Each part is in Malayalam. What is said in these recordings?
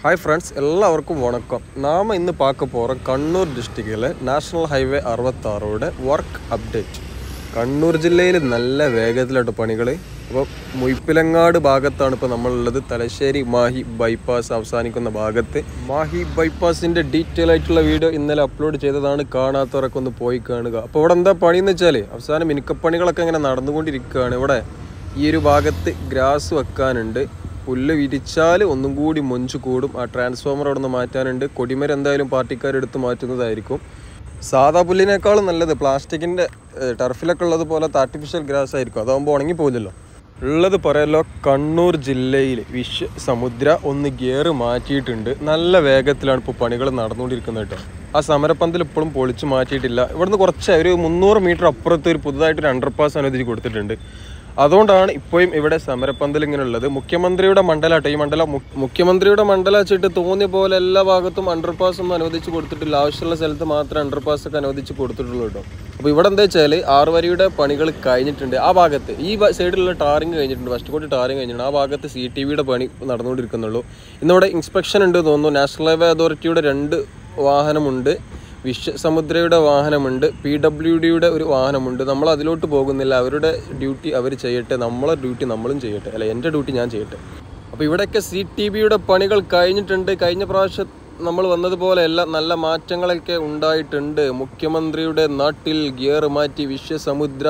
ഹായ് ഫ്രണ്ട്സ് എല്ലാവർക്കും വണക്കം നാം ഇന്ന് பார்க்க போகிற കണ്ണൂർ ഡിസ്ട്രിക്റ്റിലെ നാഷണൽ ഹൈവേ അറുപത്താറോടെ വർക്ക് അപ്ഡേറ്റ് കണ്ണൂർ ജില്ലയിൽ നല്ല വേഗത്തിലായിട്ട് പണികൾ അപ്പോൾ മുയ്പ്പിലങ്ങാട് ഭാഗത്താണ് ഇപ്പോൾ നമ്മളുള്ളത് തലശ്ശേരി മാഹി ബൈപ്പാസ് അവസാനിക്കുന്ന ഭാഗത്ത് മാഹി ബൈപ്പാസിൻ്റെ ഡീറ്റെയിൽ ആയിട്ടുള്ള വീഡിയോ ഇന്നലെ അപ്ലോഡ് ചെയ്തതാണ് കാണാത്തവരൊക്കെ ഒന്ന് പോയി കാണുക അപ്പോൾ ഇവിടെ എന്താ പണിയെന്ന് വെച്ചാൽ അവസാനം മിനുക്കപ്പണികളൊക്കെ ഇങ്ങനെ നടന്നുകൊണ്ടിരിക്കുകയാണ് ഇവിടെ ഈ ഒരു ഭാഗത്ത് ഗ്രാസ് വെക്കാനുണ്ട് പുല്ല് വിരിച്ചാൽ ഒന്നും കൂടി മൊഞ്ച് കൂടും ആ ട്രാൻസ്ഫോമർ അവിടെ നിന്ന് മാറ്റാനുണ്ട് കൊടിമരം എന്തായാലും പാർട്ടിക്കാരെടുത്ത് മാറ്റുന്നതായിരിക്കും സാധാ പുല്ലിനേക്കാളും നല്ലത് പ്ലാസ്റ്റിക്കിൻ്റെ ടർഫിലൊക്കെ ഉള്ളത് പോലത്തെ ആർട്ടിഫിഷ്യൽ ഗ്രാസ് ആയിരിക്കും അതാകുമ്പോൾ ഉണങ്ങി പോകില്ലല്ലോ ഉള്ളത് പറയല്ലോ കണ്ണൂർ ജില്ലയിൽ വിശ്വ സമുദ്ര ഒന്ന് ഗിയർ മാറ്റിയിട്ടുണ്ട് നല്ല വേഗത്തിലാണ് ഇപ്പോൾ പണികൾ നടന്നുകൊണ്ടിരിക്കുന്നത് കേട്ടോ ആ സമരപ്പന്തൽ ഇപ്പോഴും പൊളിച്ച് മാറ്റിയിട്ടില്ല ഇവിടുന്ന് കുറച്ച് ഒരു മുന്നൂറ് മീറ്റർ അപ്പുറത്ത് ഒരു പുതുതായിട്ട് ഒരു അണ്ടർപാസ് അനുവദിച്ച് കൊടുത്തിട്ടുണ്ട് അതുകൊണ്ടാണ് ഇപ്പോഴും ഇവിടെ സമരപ്പന്തൽ ഇങ്ങനെ ഉള്ളത് മുഖ്യമന്ത്രിയുടെ മണ്ഡലമാട്ടോ ഈ മണ്ഡലം മു- മുഖ്യമന്ത്രിയുടെ മണ്ഡലം വെച്ചിട്ട് തോന്നിയ പോലെ എല്ലാ ഭാഗത്തും അണ്ടർപാസ് ഒന്നും അനുവദിച്ച് കൊടുത്തിട്ടില്ല ആവശ്യമുള്ള സ്ഥലത്ത് മാത്രമേ അണ്ടർപാസ് ഒക്കെ അനുവദിച്ച് കൊടുത്തിട്ടുള്ളൂ കേട്ടോ അപ്പോൾ ഇവിടെ എന്താ വെച്ചാൽ ആറ് വരിയുടെ പണികൾ കഴിഞ്ഞിട്ടുണ്ട് ആ ഭാഗത്ത് ഈ ഭ- സൈഡിലുള്ള ടാറിങ് കഴിഞ്ഞിട്ടുണ്ട് ഫസ്റ്റ് കോട്ട് ടാറിങ് കഴിഞ്ഞിട്ടുണ്ട് ആ ഭാഗത്ത് സി ടി വിയുടെ പണി നടന്നുകൊണ്ടിരിക്കുന്നുള്ളൂ ഇന്നിവിടെ ഇൻസ്പെക്ഷൻ ഉണ്ട് തോന്നുന്നു നാഷണൽ ഹൈവേ അതോറിറ്റിയുടെ രണ്ട് വാഹനമുണ്ട് വിശ്വസമുദ്രയുടെ വാഹനമുണ്ട് പി ഡബ്ല്യു ഡിയുടെ ഒരു വാഹനമുണ്ട് നമ്മൾ അതിലോട്ട് പോകുന്നില്ല അവരുടെ ഡ്യൂട്ടി അവർ ചെയ്യട്ടെ നമ്മളെ ഡ്യൂട്ടി നമ്മളും ചെയ്യട്ടെ അല്ല എൻ്റെ ഡ്യൂട്ടി ഞാൻ ചെയ്യട്ടെ അപ്പോൾ ഇവിടെയൊക്കെ സി ടി ബിയുടെ പണികൾ കഴിഞ്ഞിട്ടുണ്ട് കഴിഞ്ഞ പ്രാവശ്യം നമ്മൾ വന്നതുപോലെയല്ല നല്ല മാറ്റങ്ങളൊക്കെ ഉണ്ടായിട്ടുണ്ട് മുഖ്യമന്ത്രിയുടെ നാട്ടിൽ ഗിയർ മാറ്റി വിശ്വസമുദ്ര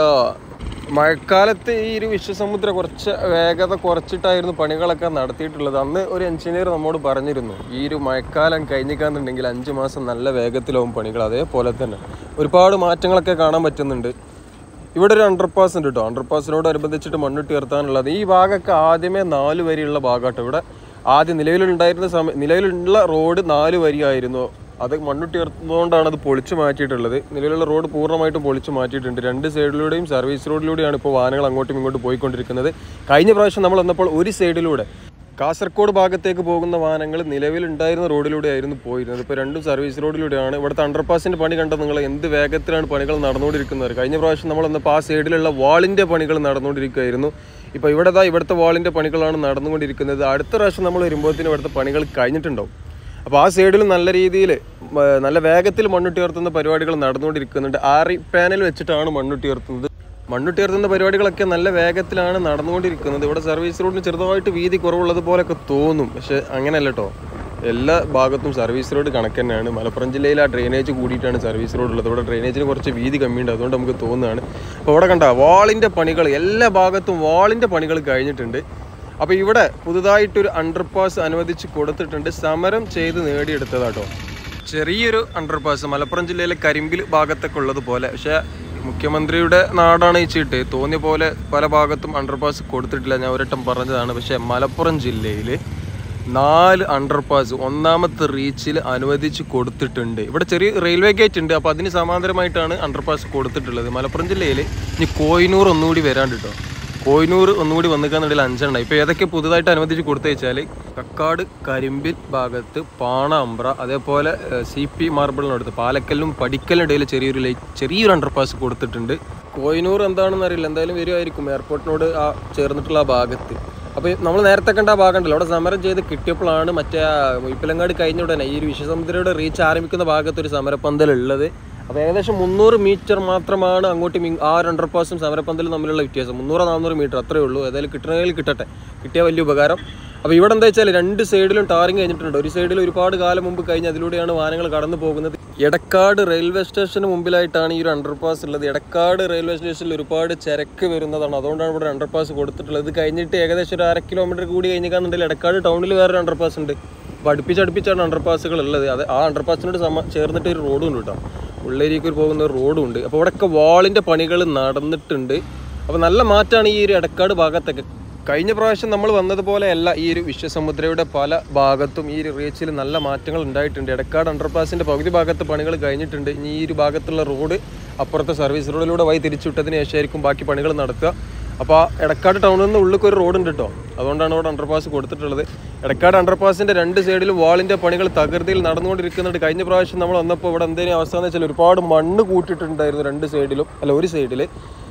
മഴക്കാലത്ത് ഈ ഒരു വിശ്വസമുദ്ര കുറച്ച് വേഗത കുറച്ചിട്ടായിരുന്നു പണികളൊക്കെ നടത്തിയിട്ടുള്ളത് അന്ന് ഒരു എഞ്ചിനീയർ നമ്മോട് പറഞ്ഞിരുന്നു ഈ ഒരു മഴക്കാലം കഴിഞ്ഞിക്കാന്നുണ്ടെങ്കിൽ അഞ്ച് മാസം നല്ല വേഗത്തിലാവും പണികൾ അതേപോലെ തന്നെ ഒരുപാട് മാറ്റങ്ങളൊക്കെ കാണാൻ പറ്റുന്നുണ്ട് ഇവിടെ ഒരു അണ്ടർപാസ് ഉണ്ട് കേട്ടോ അണ്ടർപാസിനോട് അനുബന്ധിച്ചിട്ട് മണ്ണിട്ട് ഉയർത്താനുള്ളത് ഈ ഭാഗമൊക്കെ ആദ്യമേ നാല് വരിയുള്ള ഭാഗമാട്ടോ ഇവിടെ ആദ്യം നിലവിലുണ്ടായിരുന്ന സമയം നിലവിലുള്ള റോഡ് നാല് വരിയായിരുന്നു അത് മണ്ണിട്ട് ഉയർത്തുന്നതുകൊണ്ടാണ് അത് പൊളിച്ചു മാറ്റിയിട്ടുള്ളത് നിലവിലുള്ള റോഡ് പൂർണ്ണമായിട്ടും പൊളിച്ചു മാറ്റിയിട്ടുണ്ട് രണ്ട് സൈഡിലൂടെയും സർവീസ് റോഡിലൂടെയാണ് ഇപ്പോൾ വാഹനങ്ങൾ അങ്ങോട്ടും ഇങ്ങോട്ടും പോയിക്കൊണ്ടിരിക്കുന്നത് കഴിഞ്ഞ പ്രാവശ്യം നമ്മൾ വന്നപ്പോൾ ഒരു സൈഡിലൂടെ കാസർഗോഡ് ഭാഗത്തേക്ക് പോകുന്ന വാഹനങ്ങൾ നിലവിലുണ്ടായിരുന്ന റോഡിലൂടെ ആയിരുന്നു പോയിരുന്നത് ഇപ്പോൾ രണ്ടും സർവീസ് റോഡിലൂടെയാണ് ഇവിടുത്തെ അണ്ടർപാസിന്റെ പണി കണ്ടത് നിങ്ങൾ എന്ത് വേഗത്തിലാണ് പണികൾ നടന്നുകൊണ്ടിരിക്കുന്നത് കഴിഞ്ഞ പ്രാവശ്യം നമ്മൾ വന്നപ്പോൾ ആ സൈഡിലുള്ള വാളിന്റെ പണികൾ നടന്നുകൊണ്ടിരിക്കുകയായിരുന്നു ഇപ്പോൾ ഇവിടെ ദാ ഇവിടുത്തെ വാളിന്റെ പണികളാണ് നടന്നുകൊണ്ടിരിക്കുന്നത് അടുത്ത പ്രാവശ്യം നമ്മൾ വരുമ്പോഴത്തേനും ഇവിടുത്തെ പണികൾ കഴിഞ്ഞിട്ടുണ്ടാവും അപ്പോൾ ആ സൈഡിൽ നല്ല രീതിയിൽ നല്ല വേഗത്തിൽ മണ്ണുട്ടി ഉയർത്തുന്ന പരിപാടികൾ നടന്നുകൊണ്ടിരിക്കുന്നുണ്ട് ആറി പാനൽ വെച്ചിട്ടാണ് മണ്ണുട്ടി ഉയർത്തുന്നത് മണ്ണുട്ടി ഉയർത്തുന്ന പരിപാടികളൊക്കെ നല്ല വേഗത്തിലാണ് നടന്നുകൊണ്ടിരിക്കുന്നത് ഇവിടെ സർവീസ് റോഡിന് ചെറുതായിട്ട് വീതി കുറവുള്ളത് പോലെയൊക്കെ തോന്നും പക്ഷെ അങ്ങനെയല്ല കേട്ടോ എല്ലാ ഭാഗത്തും സർവീസ് റോഡ് കണക്ക് തന്നെയാണ് മലപ്പുറം ജില്ലയിൽ ആ ഡ്രെയിനേജ് കൂടിയിട്ടാണ് സർവീസ് റോഡ് ഉള്ളത് ഇവിടെ ഡ്രെയിനേജിന് കുറച്ച് വീതി കമ്മിയുണ്ട് അതുകൊണ്ട് നമുക്ക് തോന്നുന്നതാണ് അപ്പോൾ ഇവിടെ കണ്ട വാളിൻ്റെ പണികൾ എല്ലാ ഭാഗത്തും വാളിൻ്റെ പണികൾ കഴിഞ്ഞിട്ടുണ്ട് അപ്പോൾ ഇവിടെ പുതുതായിട്ടൊരു അണ്ടർപാസ് അനുവദിച്ച് കൊടുത്തിട്ടുണ്ട് സമരം ചെയ്ത് നേടിയെടുത്തതാട്ടോ ചെറിയൊരു അണ്ടർപാസ് മലപ്പുറം ജില്ലയിലെ കരിമ്പിൽ ഭാഗത്തൊക്കെ ഉള്ളത് പോലെ പക്ഷേ മുഖ്യമന്ത്രിയുടെ നാടാണ് ഈ ചീട്ട് തോന്നിയ പോലെ പല ഭാഗത്തും അണ്ടർപാസ് കൊടുത്തിട്ടില്ല ഞാൻ ഒരട്ടം പറഞ്ഞതാണ് പക്ഷേ മലപ്പുറം ജില്ലയിൽ നാല് അണ്ടർപാസ് ഒന്നാമത്തെ റീച്ചിൽ അനുവദിച്ച് കൊടുത്തിട്ടുണ്ട് ഇവിടെ ചെറിയ റെയിൽവേ ഗേറ്റ് ഉണ്ട് അപ്പോൾ അതിന് സമാന്തരമായിട്ടാണ് അണ്ടർപാസ് കൊടുത്തിട്ടുള്ളത് മലപ്പുറം ജില്ലയിൽ ഇനി കോയിനൂർ ഒന്നുകൂടി വരാണ്ട് കേട്ടോ കോയിനൂർ ഒന്നുകൂടി വന്നിക്കാന്നുണ്ടെങ്കിൽ അഞ്ചെണ്ണം ഇപ്പോൾ ഏതൊക്കെ പുതുതായിട്ട് അനുവദിച്ച് കൊടുത്തു വെച്ചാൽ കക്കാട് കരിമ്പിൽ ഭാഗത്ത് പാണ അമ്പ്ര അതേപോലെ സി പി മാർബിളിനടുത്ത് പാലക്കല്ലും പടിക്കലിനും ഇടയിൽ ചെറിയൊരു ലൈ ചെറിയൊരു അണ്ടർപാസ് കൊടുത്തിട്ടുണ്ട് കോയിനൂർ എന്താണെന്ന് അറിയില്ല എന്തായാലും വരുമായിരിക്കും എയർപോർട്ടിനോട് ആ ചേർന്നിട്ടുള്ള ആ ഭാഗത്ത് അപ്പോൾ നമ്മൾ നേരത്തെ കണ്ട ആ ഭാഗം ഉണ്ടല്ലോ അവിടെ സമരം ചെയ്ത് കിട്ടിയപ്പോഴാണ് മറ്റേ ആ മുയ്പ്പിലങ്ങാട് കഴിഞ്ഞ ഉടനെ ഈ ഒരു വിശ്വസമുദ്രയുടെ റീച്ച് ആരംഭിക്കുന്ന ഭാഗത്ത് ഒരു സമരപ്പന്തൽ ഉള്ളത് അപ്പോൾ ഏകദേശം മുന്നൂറ് മീറ്റർ മാത്രമാണ് അങ്ങോട്ടും ഇങ് ആ ഒരു അണ്ടർപാസും സമരപ്പന്തലും തമ്മിലുള്ള വ്യത്യാസം മുന്നൂറ് നാനൂറ് മീറ്റർ അത്രയേ ഉള്ളൂ ഏതായാലും കിട്ടണമെങ്കിൽ കിട്ടട്ടെ കിട്ടിയ വലിയ ഉപകാരം അപ്പോൾ ഇവിടെ എന്താ വെച്ചാൽ രണ്ട് സൈഡിലും ടാറിങ് കഴിഞ്ഞിട്ടുണ്ട് ഒരു സൈഡിൽ ഒരുപാട് കാലം മുമ്പ് കഴിഞ്ഞ് അതിലൂടെയാണ് വാഹനങ്ങൾ കടന്നു പോകുന്നത് എടക്കാട് റെയിൽവേ സ്റ്റേഷന് മുമ്പിലായിട്ടാണ് ഈ ഒരു അണ്ടർപാസ് ഉള്ളത് എടക്കാട് റെയിൽവേ സ്റ്റേഷനിൽ ഒരുപാട് ചരക്ക് വരുന്നതാണ് അതുകൊണ്ടാണ് ഇവിടെ അണ്ടർപാസ് കൊടുത്തിട്ടുള്ളത് ഇത് കഴിഞ്ഞിട്ട് ഏകദേശം ഒരു അര കിലോമീറ്റർ കൂടി കഴിഞ്ഞിക്കാന്നുണ്ടെങ്കിൽ എടക്കാട് ടൗണിൽ വേറൊരു അണ്ടർപാസ് ഉണ്ട് അപ്പോൾ അടുപ്പിച്ചടുപ്പിച്ചാണ് അണ്ടർപാസുകൾ ഉള്ളത് അത് ആ അണ്ടർപാസിനോട് സമ ചേർന്നിട്ട് ഒരു റോഡും ഉണ്ട് കേട്ടോ ഉള്ളേരിക്ക് പോകുന്ന ഒരു റോഡും ഉണ്ട് അപ്പോൾ ഇവിടെയൊക്കെ വാളിൻ്റെ പണികൾ നടന്നിട്ടുണ്ട് അപ്പോൾ നല്ല മാറ്റമാണ് ഈ ഒരു എടക്കാട് ഭാഗത്തൊക്കെ കഴിഞ്ഞ പ്രാവശ്യം നമ്മൾ വന്നതുപോലെയല്ല ഈ ഒരു വിശ്വസമുദ്രയുടെ പല ഭാഗത്തും ഈ ഒരു റീച്ചിൽ നല്ല മാറ്റങ്ങൾ ഉണ്ടായിട്ടുണ്ട് എടക്കാട് അണ്ടർപാസിൻ്റെ പകുതി ഭാഗത്ത് പണികൾ കഴിഞ്ഞിട്ടുണ്ട് ഇനി ഈ ഒരു ഭാഗത്തുള്ള റോഡ് അപ്പുറത്തെ സർവീസ് റോഡിലൂടെ വഴി തിരിച്ചുവിട്ടതിന് ശേഷമായിരിക്കും ബാക്കി പണികൾ നടത്തുക അപ്പോൾ ആ എടക്കാട് ടൗണിൽ നിന്ന് ഉള്ളിലേക്ക് ഒരു റോഡ് ഉണ്ട് കേട്ടോ അതുകൊണ്ടാണ് അവിടെ അണ്ടർപാസ് കൊടുത്തിട്ടുള്ളത് എടക്കാട് അണ്ടർപാസിൻ്റെ രണ്ട് സൈഡിലും വാളിൻ്റെ പണികൾ തകൃതിയിൽ നടന്നുകൊണ്ടിരിക്കുന്നുണ്ട് കഴിഞ്ഞ പ്രാവശ്യം നമ്മൾ വന്നപ്പോൾ ഇവിടെ എന്തെങ്കിലും അവസ്ഥ എന്ന് വെച്ചാൽ ഒരുപാട് മണ്ണ് കൂട്ടിയിട്ടുണ്ടായിരുന്നു രണ്ട് സൈഡിലും അല്ല ഒരു സൈഡിൽ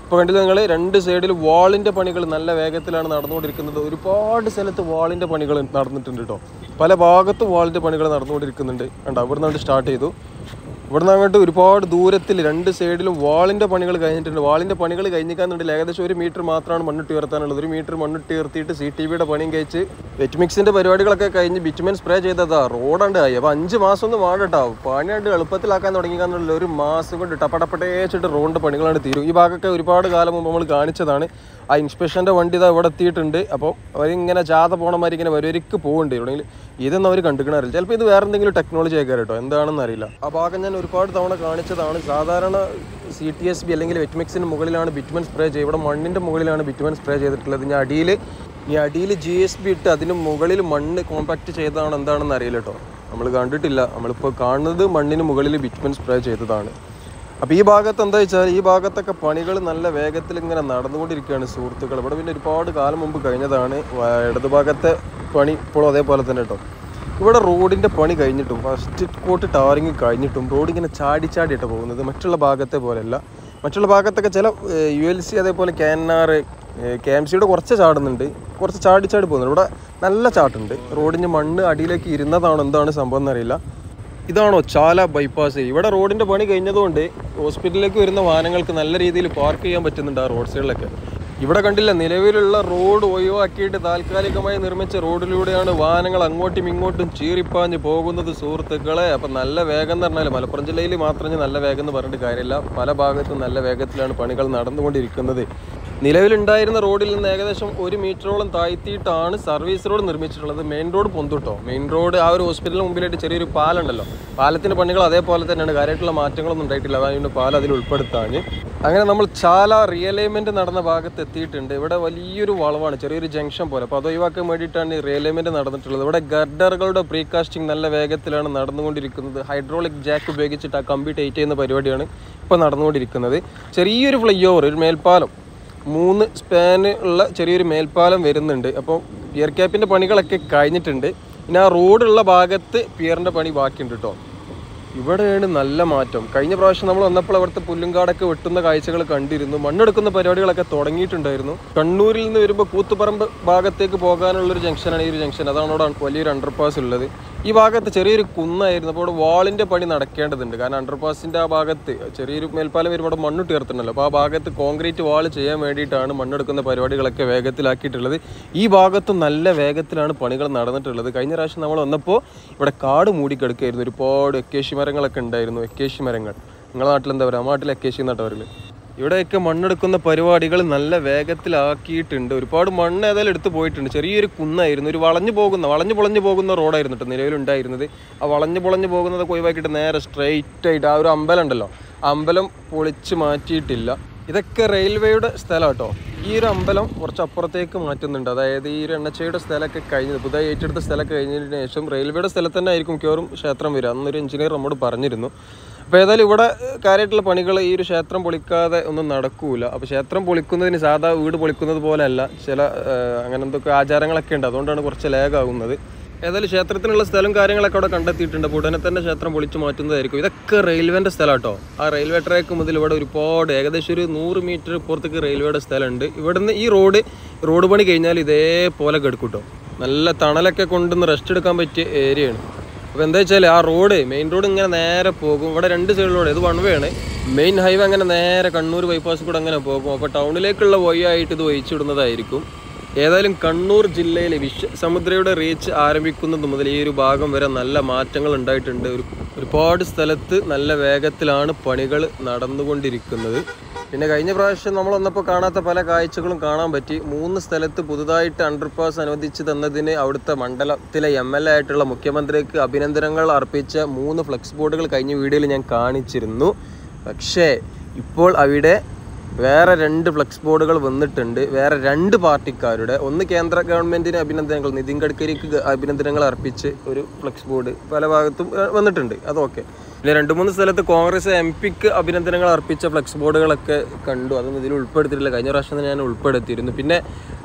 ഇപ്പോൾ കണ്ടില്ല നിങ്ങൾ രണ്ട് സൈഡിൽ വാളിൻ്റെ പണികൾ നല്ല വേഗത്തിലാണ് നടന്നുകൊണ്ടിരിക്കുന്നത് ഒരുപാട് സ്ഥലത്ത് വാളിൻ്റെ പണികൾ നടന്നിട്ടുണ്ട് കേട്ടോ പല ഭാഗത്തും വാളിൻ്റെ പണികൾ നടന്നുകൊണ്ടിരിക്കുന്നുണ്ട് കണ്ടോ ഇവിടെ നിന്ന് സ്റ്റാർട്ട് ചെയ്തു ഇവിടുന്ന് അങ്ങോട്ട് ഒരുപാട് ദൂരത്തിൽ രണ്ട് സൈഡിലും വാളിൻ്റെ പണികൾ കഴിഞ്ഞിട്ടുണ്ട് വാളിൻ്റെ പണികൾ കഴിഞ്ഞിക്കാന്നുണ്ടെങ്കിൽ ഏകദേശം ഒരു മീറ്റർ മാത്രമാണ് മണ്ണിട്ട് ഉയർത്താനുള്ളത് ഒരു മീറ്റർ മണ്ണിട്ട് ഉയർത്തിയിട്ട് സി ടി വിയുടെ പണിയും കഴിച്ച് വെറ്റ് മിക്സിൻ്റെ പരിപാടികളൊക്കെ കഴിഞ്ഞ് ബിറ്റുമെൻ സ്പ്രേ ചെയ്തതാ റോഡാണ്ട് ആയി അപ്പോൾ അഞ്ച് മാസം ഒന്നും വേണ്ടട്ടോ പണിയാണ്ട് എളുപ്പത്തിലാക്കാൻ തുടങ്ങിക്കാന്നുള്ള ഒരു മാസം കൊണ്ട് ടപ്പടപ്പട്ടേച്ചിട്ട് റോഡിൻ്റെ പണികളാണ് തീരും ഈ ഭാഗമൊക്കെ ഒരുപാട് കാലം മുമ്പ് നമ്മൾ കാണിച്ചതാണ് ആ ഇൻസ്പെക്ഷൻ്റെ വണ്ടി ഇതാ ഇവിടെ എത്തിയിട്ടുണ്ട് അപ്പോൾ അവരിങ്ങനെ ജാഥ പോണമാതിരി ഇങ്ങനെ വരുവരിക്ക് പോകുന്നുണ്ട് ഇവിടെയെങ്കിൽ ഇതൊന്നും അവർ കണ്ടുക്കണറിയില്ല ചിലപ്പോൾ ഇത് വേറെ എന്തെങ്കിലും ടെക്നോളജി ആയിരിക്കും കേട്ടോ എന്താണെന്ന് അറിയില്ല ആ ഭാഗം ഞാൻ ഒരുപാട് തവണ കാണിച്ചതാണ് സാധാരണ സി ടി എസ് ബി അല്ലെങ്കിൽ വെറ്റ്മിക്സിന് മുകളിലാണ് ബിറ്റുമൻ സ്പ്രേ ചെയ്യുക ഇവിടെ മണ്ണിൻ്റെ മുകളിലാണ് ബിറ്റുമൻ സ്പ്രേ ചെയ്തിട്ടുള്ളത് ഇനി അടിയിൽ ഈ അടിയിൽ ജി എസ് ബി ഇട്ട് അതിന് മുകളിൽ മണ്ണ് കോമ്പാക്ട് ചെയ്തതാണ് എന്താണെന്ന് അറിയില്ല കേട്ടോ നമ്മൾ കണ്ടിട്ടില്ല നമ്മളിപ്പോൾ കാണുന്നത് മണ്ണിന് മുകളിൽ ബിറ്റുമൻ സ്പ്രേ ചെയ്തതാണ് അപ്പോൾ ഈ ഭാഗത്ത് എന്താ വെച്ചാൽ ഈ ഭാഗത്തൊക്കെ പണികൾ നല്ല വേഗത്തിൽ ഇങ്ങനെ നടന്നുകൊണ്ടിരിക്കുകയാണ് സുഹൃത്തുക്കൾ ഇവിടെ പിന്നെ ഒരുപാട് കാലം മുമ്പ് കഴിഞ്ഞതാണ് വ- ഇടത് ഭാഗത്തെ പണി ഇപ്പോഴും അതേപോലെ തന്നെ കേട്ടോ ഇവിടെ റോഡിൻ്റെ പണി കഴിഞ്ഞിട്ടും ഫസ്റ്റ് കോട്ട് ടാറിങ് കഴിഞ്ഞിട്ടും റോഡ് ഇങ്ങനെ ചാടി ചാടിയിട്ട് പോകുന്നത് മറ്റുള്ള ഭാഗത്തെ പോലെയല്ല മറ്റുള്ള ഭാഗത്തൊക്കെ ചില യു എൽ സി അതേപോലെ K N R K M സിയുടെ കുറച്ച് ചാടുന്നുണ്ട് കുറച്ച് ചാടി ചാടി പോകുന്നുണ്ട് ഇവിടെ നല്ല ചാട്ടുണ്ട് റോഡിൻ്റെ മണ്ണ് അടിയിലേക്ക് ഇരുന്നതാണോ എന്താണ് സംഭവം എന്നറിയില്ല ഇതാണോ ചാല ബൈപ്പാസ് ഇവിടെ റോഡിന്റെ പണി കഴിഞ്ഞതുകൊണ്ട് ഹോസ്പിറ്റലിലേക്ക് വരുന്ന വാഹനങ്ങൾക്ക് നല്ല രീതിയിൽ പാർക്ക് ചെയ്യാൻ പറ്റുന്നുണ്ട് ആ റോഡ് സൈഡിലൊക്കെ ഇവിടെ കണ്ടില്ല നിലവിലുള്ള റോഡ് ഒഴിവാക്കിയിട്ട് താൽക്കാലികമായി നിർമ്മിച്ച റോഡിലൂടെയാണ് വാഹനങ്ങൾ അങ്ങോട്ടും ഇങ്ങോട്ടും ചീറിപ്പാഞ്ഞ് പോകുന്നത് സുഹൃത്തുക്കളെ അപ്പം നല്ല വേഗം എന്ന് പറഞ്ഞാൽ മലപ്പുറം ജില്ലയിൽ മാത്രമേ നല്ല വേഗം എന്ന് പറഞ്ഞിട്ട് കാര്യമില്ല പല ഭാഗത്തും നല്ല വേഗത്തിലാണ് പണികൾ നടന്നുകൊണ്ടിരിക്കുന്നത് നിലവിലുണ്ടായിരുന്ന റോഡിൽ നിന്ന് ഏകദേശം ഒരു മീറ്ററോളം താഴ്ത്തിയിട്ടാണ് സർവീസ് റോഡ് നിർമ്മിച്ചിട്ടുള്ളത് മെയിൻ റോഡ് പൊന്തുട്ടോ മെയിൻ റോഡ് ആ ഒരു ഹോസ്പിറ്റലിന് മുമ്പിലായിട്ട് ചെറിയൊരു പാലുണ്ടല്ലോ പാലത്തിന്റെ പണികൾ അതേപോലെ തന്നെയാണ് കാര്യമായിട്ടുള്ള മാറ്റങ്ങളൊന്നും ഉണ്ടായിട്ടില്ല അതായത് പാലം അതിൽ ഉൾപ്പെടുത്താൻ അങ്ങനെ നമ്മൾ ചാല റിയലൈൻമെന്റ് നടന്ന ഭാഗത്ത് എത്തിയിട്ടുണ്ട് ഇവിടെ വലിയൊരു വളവാണ് ചെറിയൊരു ജംഗ്ഷൻ പോലെ അപ്പോൾ അത് ഒഴിവാക്കാൻ വേണ്ടിയിട്ടാണ് ഈ റിയലൈൻമെന്റ് നടന്നിട്ടുള്ളത് ഇവിടെ ഗർഡറുകളുടെ പ്രീകാസ്റ്റിംഗ് നല്ല വേഗത്തിലാണ് നടന്നുകൊണ്ടിരിക്കുന്നത് ഹൈഡ്രോളിക് ജാക്ക് ഉപയോഗിച്ചിട്ട് ആ കമ്പി ടൈറ്റ് ചെയ്യുന്ന പരിപാടിയാണ് ഇപ്പോൾ നടന്നുകൊണ്ടിരിക്കുന്നത് ചെറിയൊരു ഫ്ലൈ ഓവർ ഒരു മേൽപ്പാലം മൂന്ന് സ്പാന് ഉള്ള ചെറിയൊരു മേൽപ്പാലം വരുന്നുണ്ട് അപ്പോൾ പിയർ ക്യാപ്പിൻ്റെ പണികളൊക്കെ കഴിഞ്ഞിട്ടുണ്ട് പിന്നെ ആ റോഡുള്ള ഭാഗത്ത് പിയറിൻ്റെ പണി ബാക്കിയുണ്ട് കേട്ടോ ഇവിടെയാണ് നല്ല മാറ്റം കഴിഞ്ഞ പ്രാവശ്യം നമ്മൾ വന്നപ്പോൾ അവിടുത്തെ പുല്ലുംകാടൊക്കെ വെട്ടുന്ന കാഴ്ചകൾ കണ്ടിരുന്നു മണ്ണെടുക്കുന്ന പരിപാടികളൊക്കെ തുടങ്ങിയിട്ടുണ്ടായിരുന്നു കണ്ണൂരിൽ നിന്ന് വരുമ്പോൾ കൂത്തുപറമ്പ് ഭാഗത്തേക്ക് പോകാനുള്ള ഒരു ജംഗ്ഷനാണ് ഈ ഒരു ജംഗ്ഷൻ അതാണ് അവിടെ വലിയൊരു അണ്ടർപാസ് ഉള്ളത് ഈ ഭാഗത്ത് ചെറിയൊരു കുന്നായിരുന്നു അപ്പോൾ അവിടെ വാളിൻ്റെ പണി നടക്കേണ്ടതുണ്ട് കാരണം അണ്ടർപാസിൻ്റെ ആ ഭാഗത്ത് ചെറിയൊരു മേൽപ്പാലം വരുമ്പോൾ അവിടെ മണ്ണ് തീർത്തുണ്ടല്ലോ അപ്പോൾ ആ ഭാഗത്ത് കോൺക്രീറ്റ് വാൾ ചെയ്യാൻ വേണ്ടിയിട്ടാണ് മണ്ണെടുക്കുന്ന പരിപാടികളൊക്കെ വേഗത്തിലാക്കിയിട്ടുള്ളത് ഈ ഭാഗത്തും നല്ല വേഗത്തിലാണ് പണികൾ നടന്നിട്ടുള്ളത് കഴിഞ്ഞ പ്രാവശ്യം നമ്മൾ വന്നപ്പോൾ ഇവിടെ കാട് മൂടിക്കിടക്കുകയായിരുന്നു ഒരുപാട് എക്കേശി മരങ്ങളൊക്കെ ഉണ്ടായിരുന്നു എക്കേശി മരങ്ങൾ നിങ്ങളുടെ നാട്ടിൽ എന്താ പറയുക നാട്ടിൽ എക്കേശി എന്നാട്ടോ പറയല് ഇവിടെയൊക്കെ മണ്ണെടുക്കുന്ന പരിപാടികൾ നല്ല വേഗത്തിലാക്കിയിട്ടുണ്ട് ഒരുപാട് മണ്ണ് ഏതായാലും എടുത്ത് പോയിട്ടുണ്ട് ചെറിയൊരു കുന്നായിരുന്നു ഒരു വളഞ്ഞു പോകുന്ന വളഞ്ഞു പൊളഞ്ഞു പോകുന്ന റോഡായിരുന്നു കേട്ടോ നിലവിലുണ്ടായിരുന്നത് ആ വളഞ്ഞു പൊളഞ്ഞു പോകുന്നതൊക്കെ ഒഴിവാക്കിയിട്ട് നേരെ സ്ട്രെയിറ്റ് ആയിട്ട് ആ ഒരു അമ്പലം ഉണ്ടല്ലോ ആ അമ്പലം പൊളിച്ച് മാറ്റിയിട്ടില്ല ഇതൊക്കെ റെയിൽവേയുടെ സ്ഥലം കേട്ടോ ഈ ഒരു അമ്പലം കുറച്ച് അപ്പുറത്തേക്ക് മാറ്റുന്നുണ്ട് അതായത് ഈ ഒരു എണ്ണച്ചയുടെ സ്ഥലമൊക്കെ കഴിഞ്ഞത് പുതിയ ഏറ്റെടുത്ത സ്ഥലമൊക്കെ കഴിഞ്ഞതിന് ശേഷം റെയിൽവേയുടെ സ്ഥലത്ത് തന്നെ ആയിരിക്കും മിക്കവാറും ക്ഷേത്രം വരിക അന്നൊരു എഞ്ചിനീയർ നമ്മോട് പറഞ്ഞിരുന്നു അപ്പോൾ ഏതായാലും ഇവിടെ കാര്യമായിട്ടുള്ള പണികൾ ഈ ഒരു ക്ഷേത്രം പൊളിക്കാതെ ഒന്നും നടക്കൂല അപ്പോൾ ക്ഷേത്രം പൊളിക്കുന്നതിന് സാധാ വീട് പൊളിക്കുന്നത് പോലെയല്ല ചില ആ, അങ്ങനെ എന്തൊക്കെ ആചാരങ്ങളൊക്കെ ഉണ്ട് അതുകൊണ്ടാണ് കുറച്ച് ലാഗാകുന്നത് ഏതായാലും ക്ഷേത്രത്തിനുള്ള സ്ഥലം കാര്യങ്ങളൊക്കെ അവിടെ കണ്ടെത്തിയിട്ടുണ്ട് അപ്പോൾ ഉടനെ തന്നെ ക്ഷേത്രം പൊളിച്ചു മാറ്റുന്നതായിരിക്കും ഇതൊക്കെ റെയിൽവേൻ്റെ സ്ഥലം കേട്ടോ ആ റെയിൽവേ ട്രാക്ക് മുതൽ ഇവിടെ ഒരുപാട് ഏകദേശം ഒരു നൂറ് മീറ്റർ പുറത്തേക്ക് റെയിൽവേയുടെ സ്ഥലമുണ്ട് ഇവിടുന്ന് ഈ റോഡ് റോഡ് പണി കഴിഞ്ഞാൽ ഇതേപോലെ കിടക്കും കേട്ടോ നല്ല തണലൊക്കെ കൊണ്ടുവന്ന് റെസ്റ്റ് എടുക്കാൻ പറ്റിയ ഏരിയയാണ് അപ്പോൾ എന്താ വെച്ചാൽ ആ റോഡ് മെയിൻ റോഡ് ഇങ്ങനെ നേരെ പോകും ഇവിടെ രണ്ട് സൈഡിലൂടെ ഇത് വൺ വേ ആണ് മെയിൻ ഹൈവേ അങ്ങനെ നേരെ കണ്ണൂർ ബൈപ്പാസ് കൂടെ അങ്ങനെ പോകും അപ്പോൾ ടൗണിലേക്കുള്ള വഴി ആയിട്ട് ഇത് വഹിച്ചിടുന്നതായിരിക്കും ഏതായാലും കണ്ണൂർ ജില്ലയിലെ വിശ്വസമുദ്രയുടെ റീച്ച് ആരംഭിക്കുന്നത് മുതൽ ഈ ഒരു ഭാഗം വരെ നല്ല മാറ്റങ്ങൾ ഉണ്ടായിട്ടുണ്ട് ഒരു ഒരുപാട് സ്ഥലത്ത് നല്ല വേഗത്തിലാണ് പണികൾ നടന്നുകൊണ്ടിരിക്കുന്നത് പിന്നെ കഴിഞ്ഞ പ്രാവശ്യം നമ്മൾ വന്നപ്പോൾ കാണാത്ത പല കാഴ്ചകളും കാണാൻ പറ്റി മൂന്ന് സ്ഥലത്ത് പുതുതായിട്ട് അണ്ടർപാസ് അനുവദിച്ചു തന്നതിന് അവിടുത്തെ മണ്ഡലത്തിലെ എം എൽ എ ആയിട്ടുള്ള മുഖ്യമന്ത്രിക്ക് അഭിനന്ദനങ്ങൾ അർപ്പിച്ച മൂന്ന് ഫ്ലെക്സ് ബോർഡുകൾ കഴിഞ്ഞ വീഡിയോയിൽ ഞാൻ കാണിച്ചിരുന്നു പക്ഷേ ഇപ്പോൾ അവിടെ വേറെ രണ്ട് ഫ്ലെക്സ് ബോർഡുകൾ വന്നിട്ടുണ്ട് വേറെ രണ്ട് പാർട്ടിക്കാരുടെ ഒന്ന് കേന്ദ്ര ഗവൺമെന്റിന് അഭിനന്ദനങ്ങൾ നിതിൻ ഗഡ്കരിക്ക് ഗ- അഭിനന്ദനങ്ങൾ അർപ്പിച്ച് ഒരു ഫ്ലെക്സ് ബോർഡ് പല ഭാഗത്തും ഏ, വന്നിട്ടുണ്ട് അതൊക്കെ പിന്നെ രണ്ട് മൂന്ന് സ്ഥലത്ത് കോൺഗ്രസ് എം പിക്ക് അഭിനന്ദനങ്ങൾ അർപ്പിച്ച ഫ്ലെക്സ് ബോർഡുകളൊക്കെ കണ്ടു അതൊന്നും ഇതിൽ ഉൾപ്പെടുത്തിയിട്ടില്ല കഴിഞ്ഞ പ്രാവശ്യം തന്നെ ഞാൻ ഉൾപ്പെടുത്തിയിരുന്നു പിന്നെ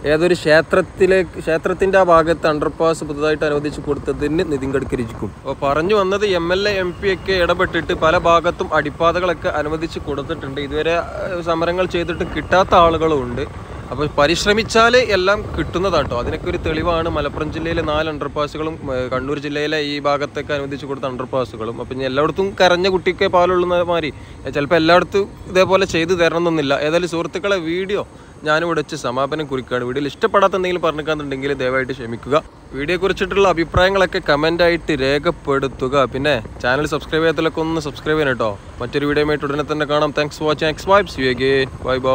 ഏതൊരു ക്ഷേത്രത്തിലേക്ക് ക്ഷേത്രത്തിന്റെ ആ ഭാഗത്ത് അണ്ടർപാസ് പുതുതായിട്ട് അനുവദിച്ചു കൊടുത്തതിന് നിതിൻ ഗഡ്കരിക്കും അപ്പോൾ പറഞ്ഞു വന്നത് M L A M P ഒക്കെ ഇടപെട്ടിട്ട് പല ഭാഗത്തും അടിപ്പാതകളൊക്കെ അനുവദിച്ച് കൊടുത്തിട്ടുണ്ട് ഇതുവരെ ഏഹ്, സമരങ്ങൾ ചെയ്തിട്ട് കിട്ടാത്ത ആളുകളും ഉണ്ട് അപ്പോൾ പരിശ്രമിച്ചാൽ എല്ലാം കിട്ടുന്നതാട്ടോ അതിനൊക്കെ ഒരു തെളിവാണ് മലപ്പുറം ജില്ലയിലെ നാല് അണ്ടർപാസുകളും ഏഹ്, കണ്ണൂർ ജില്ലയിലെ ഈ ഭാഗത്തേക്ക് അനുവദിച്ചു കൊടുത്ത അണ്ടർപാസുകളും അപ്പം ഇനി എല്ലായിടത്തും കരഞ്ഞ കുട്ടിക്ക് പാലുള്ളുന്ന മാതിരി ചിലപ്പോൾ എല്ലായിടത്തും ഇതേപോലെ ചെയ്തു തരണം എന്നൊന്നുമില്ല ഏതായാലും സുഹൃത്തുക്കളെ വീഡിയോ ഞാനിവിടെ വെച്ച് സമാപനം കുറിക്കുകയാണ് വീഡിയോയിൽ ഇഷ്ടപ്പെടാത്ത എന്തെങ്കിലും പറഞ്ഞിക്കാന്നുണ്ടെങ്കിൽ ദയവായിട്ട് ക്ഷമിക്കുക വീഡിയോ കുറിച്ചിട്ടുള്ള അഭിപ്രായങ്ങളൊക്കെ കമൻ്റായിട്ട് രേഖപ്പെടുത്തുക പിന്നെ ചാനൽ സബ്സ്ക്രൈബ് ചെയ്യാത്തതിലൊക്കെ ഒന്ന് സബ്സ്ക്രൈബ് ചെയ്യണം കേട്ടോ മറ്റൊരു വീഡിയോ ആയിട്ട് ഉടനെ തന്നെ കാണാം thanks for watching X vibes you again bye by